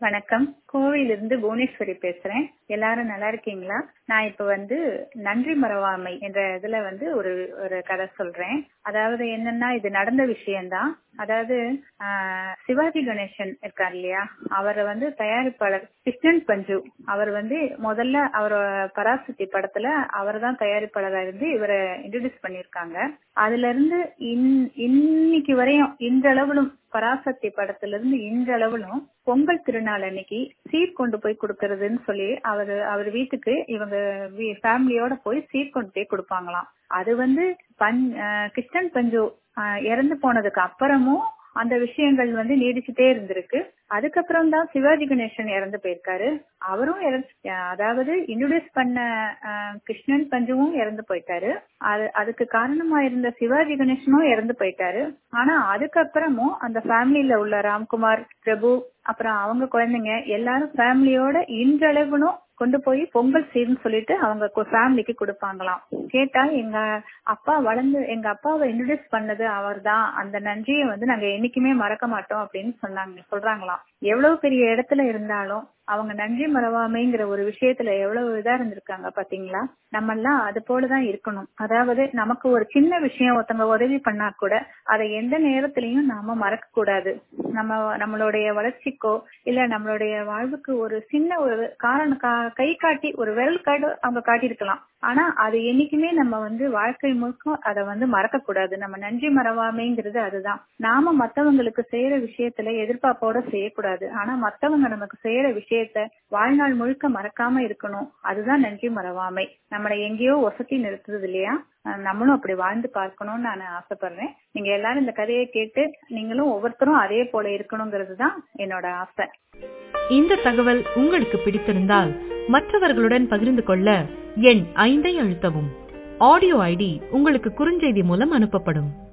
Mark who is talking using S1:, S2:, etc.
S1: வணக்கம் கோவையிலிருந்து புவனேஸ்வரி பேசுறேன் எல்லாரும் நல்லா இருக்கீங்களா நான் இப்ப வந்து நன்றி மறவாமை என்ற இதுல வந்து ஒரு ஒரு கதை சொல்றேன் அதாவது என்னன்னா இது நடந்த விஷயம்தான் அதாவது ஆஹ், சிவாஜி கணேசன் இருக்கார் இல்லையா அவர் வந்து தயாரிப்பாளர் கிருஷ்ணன் பஞ்சு அவர் வந்து முதல்ல அவர் பராசக்தி படத்துல அவர் தான் தயாரிப்பாளரா இருந்து இவரை இன்ட்ரடியூஸ் பண்ணிருக்காங்க அதுல இருந்து இன்- இன்னைக்கு வரையும் இன்றளவிலும் பராசக்தி படத்துல இருந்து இன்றளவிலும் பொங்கல் திருநாள் அன்னைக்கு சீர் கொண்டு போய் கொடுக்கறதுன்னு சொல்லி அவர் அவர் வீட்டுக்கு இவங்க ஃபேமிலியோட போய் சீர் கொண்டு போய் கொடுப்பாங்களாம் அது வந்து பஞ் ஆஹ் கிருஷ்ணன் பஞ்சு ஆஹ் இறந்து போனதுக்கு அப்புறமும் அந்த விஷயங்கள் வந்து நீடிச்சுட்டே இருந்திருக்கு அதுக்கப்புறம் தான் சிவாஜி கணேசன் இறந்து போயிருக்காரு அவரும் இறந்து அதாவது இன்ட்ரோடியூஸ் பண்ண ஆஹ், கிருஷ்ணன் பஞ்சுவும் இறந்து போயிட்டாரு அது அதுக்கு காரணமா இருந்த சிவாஜி கணேசனும் இறந்து போயிட்டாரு ஆனா அதுக்கப்புறமும் அந்த ஃபேமிலியில உள்ள ராம்குமார் பிரபு அப்புறம் அவங்க குழந்தைங்க எல்லாரும் ஃபேமிலியோட இன்றளவுனும் கொண்டு போய் பொங்கல் சீர்னு சொல்லிட்டு அவங்க ஃபேமிலிக்கு கொடுப்பாங்களாம் கேட்டா எங்க அப்பா வளர்ந்து எங்க அப்பாவை இன்ட்ரடியூஸ் பண்ணது அவர்தான் அந்த நன்றியை வந்து நாங்க என்னைக்குமே மறக்க மாட்டோம் அப்படின்னு சொன்னாங்க சொல்றாங்களாம் எவ்வளவு பெரிய இடத்துல இருந்தாலும் அவங்க நன்றி மறவாமைங்கிற ஒரு விஷயத்துல எவ்வளவு இதா இருந்திருக்காங்க பாத்தீங்களா நம்ம எல்லாம் அது போலதான் இருக்கணும் அதாவது நமக்கு ஒரு சின்ன விஷயம் ஒருத்தவங்க உதவி பண்ணா கூட அதை எந்த நேரத்திலயும் நாம மறக்க கூடாது நம்ம நம்மளுடைய வளர்ச்சிக்கோ இல்ல நம்மளுடைய வாழ்வுக்கு ஒரு சின்ன ஒரு காரணம் கா- கை காட்டி ஒரு விரல் காடு அவங்க காட்டியிருக்கலாம் ஆனா அது என்னைக்குமே நம்ம வந்து வாழ்க்கை முழுக்க அதை வந்து மறக்க கூடாது நம்ம நன்றி மறவாமைங்கிறது அதுதான் நாம மத்தவங்களுக்கு செய்யற விஷயத்துல எதிர்பார்ப்போட செய்யக்கூடாது ஆனா மத்தவங்க நமக்கு செய்யற விஷயத்த வாழ்நாள் முழுக்க மறக்காம இருக்கணும் அதுதான் நன்றி மறவாமை நம்மளை எங்கேயோ ஒசத்தி நிறுத்துறது இல்லையா அஹ் நம்மளும் அப்படி வாழ்ந்து பார்க்கணும்னு நான் ஆசைப்படுறேன் நீங்க எல்லாரும் இந்த கதையை கேட்டு நீங்களும் ஒவ்வொருத்தரும் அதே போல இருக்கணுங்கிறது தான் என்னோட ஆசை
S2: இந்த தகவல் உங்களுக்கு பிடித்திருந்தால் மற்றவர்களுடன் பகிர்ந்து கொள்ள எண் ஐந்தை அழுத்தவும் ஆடியோ ஐடி உங்களுக்கு குறுஞ்செய்தி மூலம் அனுப்பப்படும்